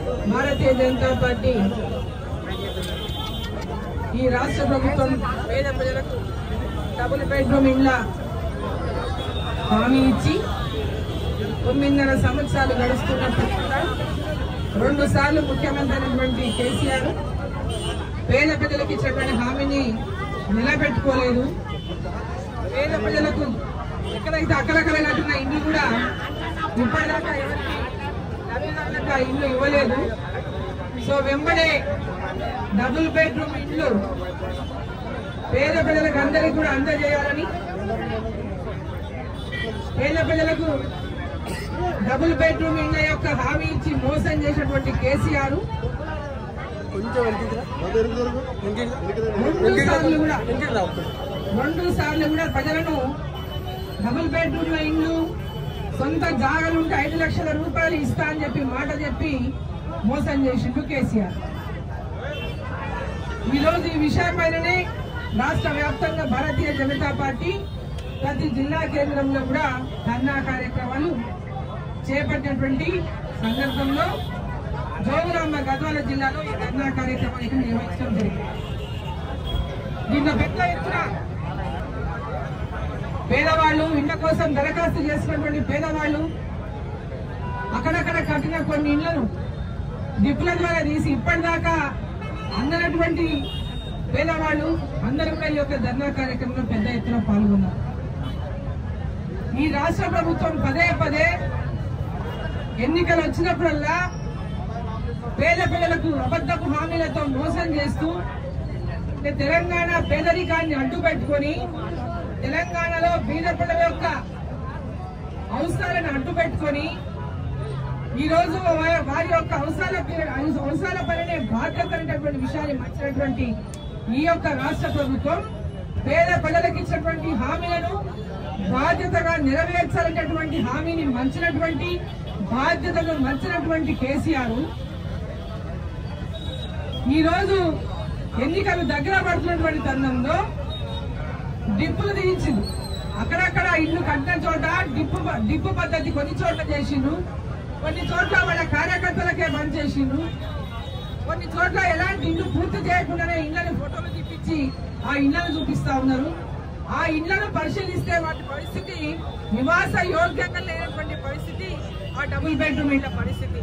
భారతీయ Janata party ఈ రాష్ట్ర ప్రభుత్వం పేద ప్రజలకు డబుల్ బెడ్రూమ్ ఇండ్ల హామీ ఇచ్చి తొమ్మిదిన్నర సంవత్సరాలు గడుస్తున్నప్పుడు కూడా రెండు సార్లు ముఖ్యమంత్రి అయినటువంటి కేసీఆర్ పేద ప్రజలకు ఇచ్చినటువంటి హామీని నిలబెట్టుకోలేదు పేద ప్రజలకు ఎక్కడైతే అక్కడక్కడగట్టున్న ఇల్లు కూడా ఇప్పటిదాకా ఎవరికి లబ్ధిదారులకు ఆ ఇల్లు ఇవ్వలేదు సో వెంబడే డబుల్ బెడ్రూమ్ ఇల్లు పేద ప్రజలకు అందరికీ కూడా అందజేయాలని పేద ప్రజలకు డబుల్ బెడ్రూమ్ ఇళ్ల యొక్క హామీ ఇచ్చి మోసం చేసినటువంటి కేసీఆర్ రెండు సార్లు కూడా రెండు సార్లు కూడా ప్రజలను డబుల్ బెడ్రూమ్ లో ఇల్లు సొంత జాగాలు ఉంటే ఐదు లక్షల రూపాయలు ఇస్తా అని చెప్పి మాట చెప్పి మోసం చేసిండు కేసీఆర్ ఈ రోజు ఈ విషయం పైననే రాష్ట్ర వ్యాప్తంగా భారతీయ జనతా పార్టీ ప్రతి జిల్లా కేంద్రంలో కూడా ధర్నా కార్యక్రమాలు చేపట్టినటువంటి సందర్భంలో జోగులాంబ గద్వాల జిల్లాలో ఈ ధర్నా కార్యక్రమానికి నిర్వహించడం జరిగింది దీంట్లో పెద్ద ఎత్తున పేదవాళ్ళు ఇండ్ల కోసం దరఖాస్తు చేసినటువంటి పేదవాళ్ళు అక్కడక్కడ కట్టిన కొన్ని ఇళ్లను డిప్పుల ద్వారా తీసి ఇప్పటిదాకా అందనటువంటి పేదవాళ్ళు అందరూ కూడా ఈ యొక్క ధర్నా కార్యక్రమంలో పెద్ద ఎత్తున పాల్గొన్నారు ఈ రాష్ట్ర ప్రభుత్వం పదే పదే ఎన్నికలు వచ్చినప్పుడల్లా పేద పిల్లలకు అబద్ధపు హామీలతో మోసం చేస్తూ అంటే తెలంగాణ పేదరికాన్ని అడ్డుపెట్టుకొని తెలంగాణలో బీద పిల్లల యొక్క అవసరాలను అడ్డుపెట్టుకొని ఈ రోజు వా- వారి యొక్క అవసరాల పే- అవసరాల పైనే బాధ్యత అనేటటువంటి విషయాన్ని మర్చినటువంటి ఈ యొక్క రాష్ట్ర ప్రభుత్వం పేద ప్రజలకు ఇచ్చినటువంటి హామీలను బాధ్యతగా నెరవేర్చాలనేటువంటి హామీని మంచినటువంటి బాధ్యతను మంచినటువంటి కేసీఆర్ ఈ రోజు ఎన్నికలు దగ్గర పడుతున్నటువంటి తరుణంలో డిప్పులు దించింది అక్కడక్కడ ఇల్లు కట్టిన చోట డిప్పు డిప్పు పద్ధతి కొన్ని చోట్ల చేసిండు కొన్ని చోట్ల వాళ్ళ కార్యకర్తలకే బంద్ చేసిండు కొన్ని చోట్ల ఎలాంటి ఇల్లు పూర్తి చేయకుండానే ఇళ్లను ఫోటోలు తీపిచ్చి ఆ ఇళ్లను చూపిస్తా ఉన్నారు ఆ ఇళ్లను పరిశీలిస్తే వాటి పరిస్థితి నివాస యోగ్యంగా లేనటువంటి పరిస్థితి ఆ డబుల్ బెడ్రూమ్ ఇళ్ల పరిస్థితి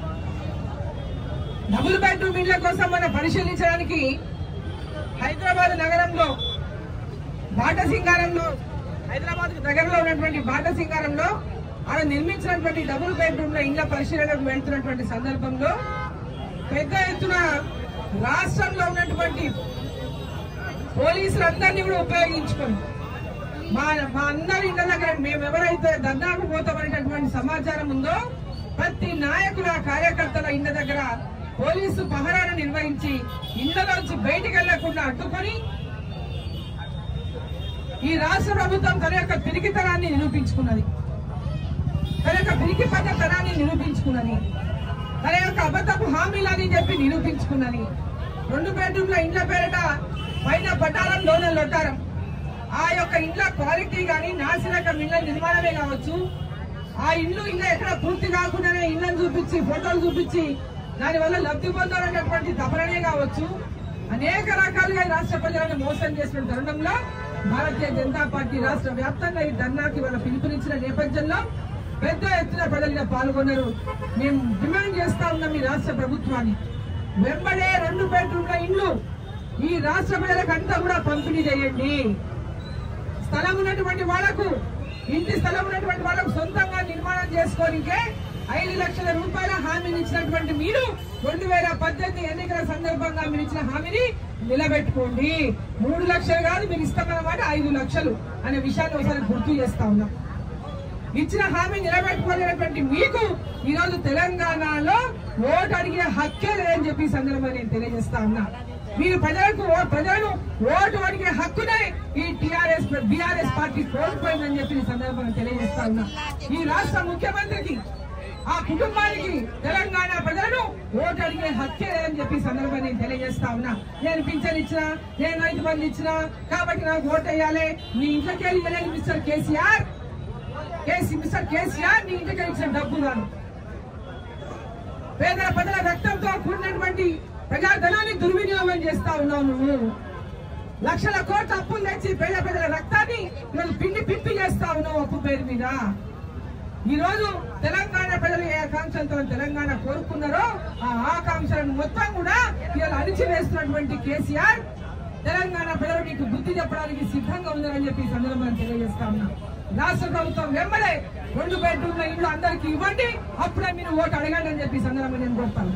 డబుల్ బెడ్రూమ్ ఇళ్ల కోసం మనం పరిశీలించడానికి హైదరాబాద్ నగరంలో బాటసింగారంలో హైదరాబాద్ దగ్గరలో ఉన్నటువంటి బాటసింగారంలో ఆడ నిర్మించినటువంటి డబుల్ బెడ్రూమ్ లో ఇళ్ల పరిశీలనకు వెళ్తున్నటువంటి సందర్భంలో పెద్ద ఎత్తున రాష్ట్రంలో ఉన్నటువంటి పోలీసులందరినీ కూడా ఉపయోగించుకొని మా మా అందరి ఇళ్ల దగ్గర మేము ఎవరైతే ధర్నాకు పోతామనేటటువంటి సమాచారం ఉందో ప్రతి నాయకుల కార్యకర్తల ఇళ్ల దగ్గర పోలీసు పహరాను నిర్వహించి ఇళ్లలోంచి బయటికి వెళ్లకుండా అడ్డుకొని ఈ రాష్ట్ర ప్రభుత్వం తన యొక్క పిరికితనాన్ని నిరూపించుకున్నది తన యొక్క పిరికి పద్ధతనాన్ని నిరూపించుకున్నది తన యొక్క అబద్ధపు హామీలని చెప్పి నిరూపించుకున్నది రెండు బెడ్రూమ్ల ఇండ్ల పేరిట పైన పటారం లోన లొట్టారం ఆ యొక్క ఇండ్ల క్వాలిటీ గాని నాసిరకం ఇళ్ల నిర్మాణమే కావచ్చు ఆ ఇల్లు ఇంకా ఎక్కడ పూర్తి కాకుండానే ఇళ్లను చూపించి ఫోటోలు చూపించి దాని వల్ల లబ్ధి పొందాలనేటువంటి తపననే కావచ్చు అనేక రకాలుగా ఈ రాష్ట్ర ప్రజలను మోసం చేసిన తరుణంలో భారతీయ జనతా పార్టీ రాష్ట్ర వ్యాప్తంగా ఈ ధర్నాకి వాళ్ళ పిలుపునిచ్చిన నేపథ్యంలో పెద్ద ఎత్తున ప్రజలుగా పాల్గొన్నారు మేము డిమాండ్ చేస్తా ఉన్నాం ఈ రాష్ట్ర ప్రభుత్వాన్ని వెంబడే రెండు బెడ్రూమ్ల ఇండ్లు ఈ రాష్ట్ర ప్రజలకు అంతా కూడా పంపిణీ చేయండి స్థలం ఉన్నటువంటి వాళ్లకు ఇంటి స్థలం ఉన్నటువంటి వాళ్ళకు సొంతంగా నిర్మాణం చేసుకోనికే ఐదు లక్షల రూపాయల హామీని ఇచ్చినటువంటి మీరు రెండు వేల పద్దెనిమిది ఎన్నికల సందర్భంగా మీరు ఇచ్చిన హామీని నిలబెట్టుకోండి మూడు లక్షలు కాదు మీరు ఇస్తామన్నమాట ఐదు లక్షలు అనే విషయాన్ని ఒకసారి గుర్తు చేస్తా ఉన్నాం ఇచ్చిన హామీ నిలబెట్టుకోలేనటువంటి మీకు ఈ రోజు తెలంగాణలో ఓటు అడిగే హక్కే లేదని చెప్పి ఈ సందర్భంగా నేను తెలియజేస్తా ఉన్నా మీరు ప్రజలకు ఓ- ప్రజలను ఓటు అడిగే హక్కునే ఈ టిఆర్ఎస్ బిఆర్ఎస్ పార్టీ కోల్పోయిందని చెప్పి ఈ సందర్భంగా తెలియజేస్తా ఉన్నా ఈ రాష్ట్ర ముఖ్యమంత్రికి ఆ కుటుంబానికి తెలంగాణ ప్రజలను ఓటు అడిగే హక్కే లేదని చెప్పి ఈ సందర్భంగా నేను తెలియజేస్తా ఉన్నా నేను పింఛన్ ఇచ్చినా నేను రైతు బంధు ఇచ్చినా కాబట్టి నాకు ఓటు వేయాలి నీ ఇంట్లోకి వెళ్ళి వెళ్ళాలి mister KCR KC mister KCR నీ ఇంటికి ఇచ్చిన డబ్బు కాదు పేదల ప్రజల రక్తంతో కూడినటువంటి ప్రజాధనాన్ని దుర్వినియోగం చేస్తా ఉన్నావు నువ్వు లక్షల కోట్ల అప్పులు తెచ్చి పేద ప్రజల రక్తాన్ని ఈరోజు పిండి పిప్పి చేస్తా ఉన్నావు అప్పు పేరు మీద ఈ రోజు తెలంగాణ ప్రజలు ఏ ఆకాంక్షలతో తెలంగాణ కోరుకున్నారో ఆ ఆకాంక్షలను మొత్తం కూడా ఇవాళ అణిచివేస్తున్నటువంటి కేసీఆర్ తెలంగాణ ప్రజలు నీకు బుద్ధి చెప్పడానికి సిద్ధంగా ఉందని చెప్పి ఈ సందర్భంగా తెలియజేస్తా ఉన్నా రాష్ట్ర ప్రభుత్వం వెంబడే రెండు బెడ్రూమ్ల ఇల్లు అందరికీ ఇవ్వండి అప్పుడే మీరు ఓటు అడగండి అని చెప్పి ఈ సందర్భంగా నేను కోరుతాను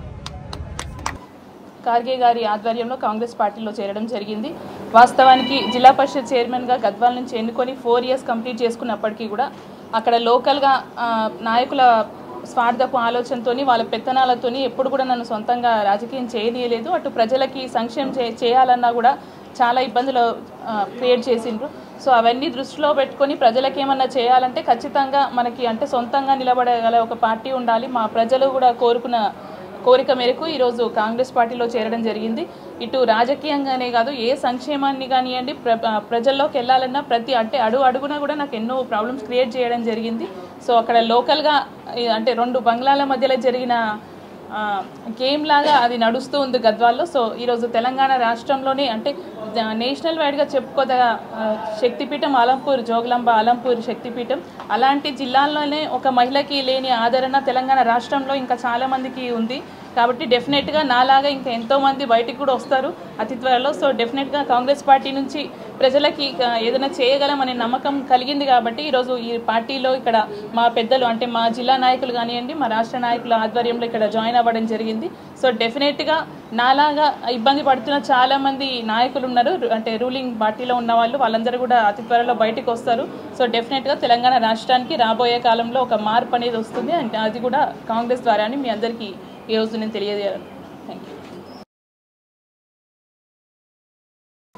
ఖార్గే గారి ఆధ్వర్యంలో కాంగ్రెస్ పార్టీలో చేరడం జరిగింది వాస్తవానికి జిల్లా పరిషత్ చైర్మన్గా గద్వాల నుంచి ఎన్నుకొని ఫోర్ ఇయర్స్ కంప్లీట్ చేసుకున్నప్పటికీ కూడా అక్కడ లోకల్గా ఆ, నాయకుల స్వార్థపు ఆలోచనతోని వాళ్ళ పెత్తనాలతోని ఎప్పుడు కూడా నన్ను సొంతంగా రాజకీయం చేయనీయలేదు అటు ప్రజలకి సంక్షేమం చే చేయాలన్నా కూడా చాలా ఇబ్బందులు క్రియేట్ చేసిండ్రు సో అవన్నీ దృష్టిలో పెట్టుకొని ప్రజలకు ఏమన్నా చేయాలంటే ఖచ్చితంగా మనకి అంటే సొంతంగా నిలబడగల ఒక పార్టీ ఉండాలి మా ప్రజలు కూడా కోరుకున్న కోరిక మేరకు ఈరోజు కాంగ్రెస్ పార్టీలో చేరడం జరిగింది ఇటు రాజకీయంగానే కాదు ఏ సంక్షేమాన్ని కానివ్వండి ప్ర ప్రజల్లోకి వెళ్ళాలన్నా ప్రతి అంటే అడుగు అడుగునా కూడా నాకు ఎన్నో ప్రాబ్లమ్స్ క్రియేట్ చేయడం జరిగింది సో అక్కడ లోకల్గా ఈ అంటే రెండు బంగ్లాల మధ్యలో జరిగిన ఆ, గేమ్ లాగా అది నడుస్తూ ఉంది గద్వాల్లో సో ఈరోజు తెలంగాణ రాష్ట్రంలోనే అంటే ద- నేషనల్ వైడ్గా చెప్పుకోదగ ఆ, శక్తిపీఠం అలంపూర్ జోగులాంబ అలంపూర్ శక్తిపీఠం అలాంటి జిల్లాల్లోనే ఒక మహిళకి లేని ఆదరణ తెలంగాణ రాష్ట్రంలో ఇంకా చాలా మందికి ఉంది కాబట్టి డెఫినెట్గా నాలాగా ఇంకా ఎంతో మంది బయటికి కూడా వస్తారు అతి త్వరలో సో డెఫినెట్గా కాంగ్రెస్ పార్టీ నుంచి ప్రజలకి ఇక ఏదైనా చేయగలమనే నమ్మకం కలిగింది కాబట్టి ఈరోజు ఈ పార్టీలో ఇక్కడ మా పెద్దలు అంటే మా జిల్లా నాయకులు కానివ్వండి మా రాష్ట్ర నాయకుల ఆధ్వర్యంలో ఇక్కడ జాయిన్ అవ్వడం జరిగింది సో డెఫినెట్గా నాలాగా ఇబ్బంది పడుతున్న చాలా మంది నాయకులు ఉన్నారు రు- అంటే రూలింగ్ పార్టీలో ఉన్న వాళ్ళు వాళ్ళందరూ కూడా అతి త్వరలో బయటకు వస్తారు సో డెఫినెట్గా తెలంగాణ రాష్ట్రానికి రాబోయే కాలంలో ఒక మార్పు అనేది వస్తుంది అంటే అది కూడా కాంగ్రెస్ ద్వారా అని మీ అందరికీ ఈ రోజు నేను తెలియజేయాలి థ్యాంక్ యూ